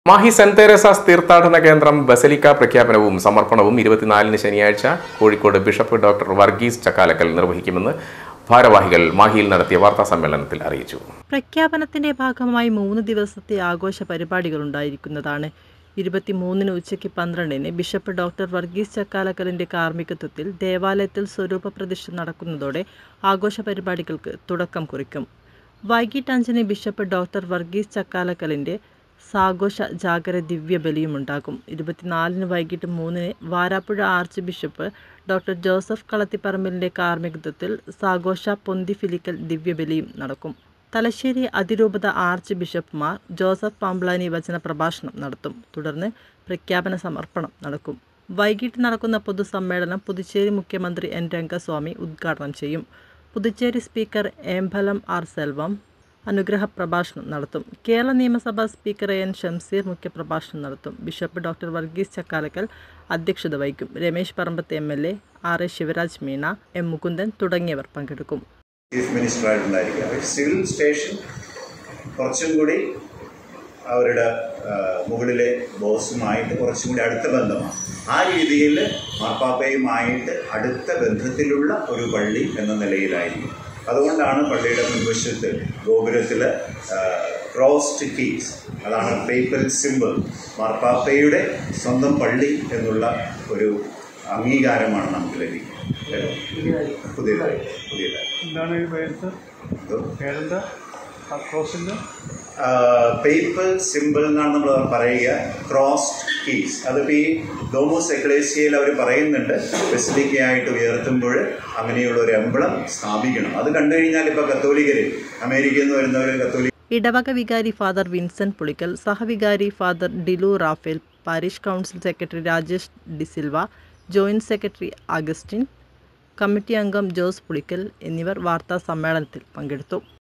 Mahe saint Teresa's തീർത്ഥാടന കേന്ദ്രം basilica പ്രഖ്യാപനവും സമർപ്പണവും ഇരുപത്തിനാലിന് ശനിയാഴ്ച കോഴിക്കോട് ബിഷപ്പ് ഡോക്ടർ വർഗീസ് ചക്കാലക്കൽ നിർവഹിക്കുമെന്ന് ഭാരവാഹികൾ മാഹിയിൽ നടത്തിയ വാർത്താ സമ്മേളനത്തിൽ അറിയിച്ചു പ്രഖ്യാപനത്തിന്റെ ഭാഗമായി മൂന്ന് ദിവസത്തെ ആഘോഷ പരിപാടികൾ ഉണ്ടായിരിക്കുന്നതാണ് ഇരുപത്തിമൂന്നിന് ഉച്ചയ്ക്ക് പന്ത്രണ്ടിന് ബിഷപ്പ് ഡോക്ടർ വർഗീസ് ചക്കാലക്കലിന്റെ കാർമ്മികത്വത്തിൽ ദേവാലയത്തിൽ സ്വരൂപ പ്രതിഷ്ഠ നടക്കുന്നതോടെ ആഘോഷ പരിപാടികൾക്ക് തുടക്കം കുറിക്കും വൈകിട്ട് അഞ്ചിന് ബിഷപ്പ് ഡോക്ടർ വർഗീസ് ചക്കാലക്കലിന്റെ സാഘോഷ ജാഗര ദിവ്യ ബലിയുമുണ്ടാകും ഇരുപത്തിനാലിന് വൈകിട്ട് മൂന്നിന് Varapuzha archbishop doctor Joseph കളത്തിപ്പറമ്പിലിന്റെ കാർമ്മികത്വത്തിൽ സാഘോഷ പൊന്തിഫിലിക്കൽ ദിവ്യബലിയും നടക്കും തലശ്ശേരി അതിരൂപത ആർച്ച് ബിഷപ്പ്മാർ ജോസഫ് പാമ്പ്ലാനി വചന പ്രഭാഷണം നടത്തും തുടർന്ന് പ്രഖ്യാപന സമർപ്പണം നടക്കും വൈകിട്ട് നടക്കുന്ന പൊതുസമ്മേളനം പുതുച്ചേരി മുഖ്യമന്ത്രി എൻ രംഗസ്വാമി ഉദ്ഘാടനം ചെയ്യും പുതുച്ചേരി സ്പീക്കർ ഏമ്പലം ആർ സെൽവം അനുഗ്രഹ പ്രഭാഷണം നടത്തും കേരള നിയമസഭാ സ്പീക്കർ എൻ ഷംസീർ മുഖ്യപ്രഭാഷണം നടത്തും ബിഷപ്പ് ഡോക്ടർ വർഗീസ് ചക്കാലക്കൽ അധ്യക്ഷത വഹിക്കും Ramesh Parambath M L A R A Sivaraj Meena M Mukundan തുടങ്ങിയവർ പങ്കെടുക്കും ചീഫ് മിനിസ്റ്റർ ആയിട്ടുണ്ടായിരിക്കുക അവർ സിവിൽ സ്റ്റേഷൻ കുറച്ചും കൂടി അവരുടെ ആ, മുകളിലെ ബോസുമായിട്ട് കുറച്ചും കൂടി അടുത്ത ബന്ധമാണ് ആ രീതിയിൽ മാർപ്പാപ്പയുമായിട്ട് അടുത്ത ബന്ധത്തിലുള്ള ഒരു പള്ളി എന്ന നിലയിലായിരിക്കും അതുകൊണ്ടാണ് പള്ളിയുടെ മുൻവശത്ത് ഗോപുരത്തിൽ ക്രോസ്ഡ് കീസ് അതാണ് പേപ്പൽ സിമ്പിൾ മാർപ്പാപ്പയുടെ സ്വന്തം പള്ളി എന്നുള്ള ഒരു അംഗീകാരമാണ് നമുക്ക് ലഭിക്കുന്നത് പുതിയതായി പുതിയതായി എന്താണ് ഈ പേര് എന്തോ പേരെന്താ ആ ക്രോസിൻ്റെ പേപ്പൽ സിമ്പിൾ എന്നാണ് നമ്മൾ പറയുക ക്രോസ്ഡ് കീസ് അതിപ്പോൾ ഈ ഡോമോസ് എക്ലേസിയയിൽ അവർ പറയുന്നുണ്ട് ബെസിലിക്കയായിട്ട് ഉയർത്തുമ്പോൾ അങ്ങനെയുള്ള ഒരു എംബ്ലം സ്ഥാപിക്കണം അത് കണ്ടു കഴിഞ്ഞാൽ ഇപ്പോൾ കത്തോലിക്കർ അമേരിക്കയിൽ നിന്ന് വരുന്നവർ കത്തോലിക്ക ഇടവക വികാരി ഫാദർ വിൻസെന്റ് പുളിക്കൽ സഹവികാരി father Dilu Raphael parish council secretary Rajesh D'Silva joint secretary Augustine committee അംഗം ജോസ് പുളിക്കൽ എന്നിവർ വാർത്താ സമ്മേളനത്തിൽ പങ്കെടുത്തു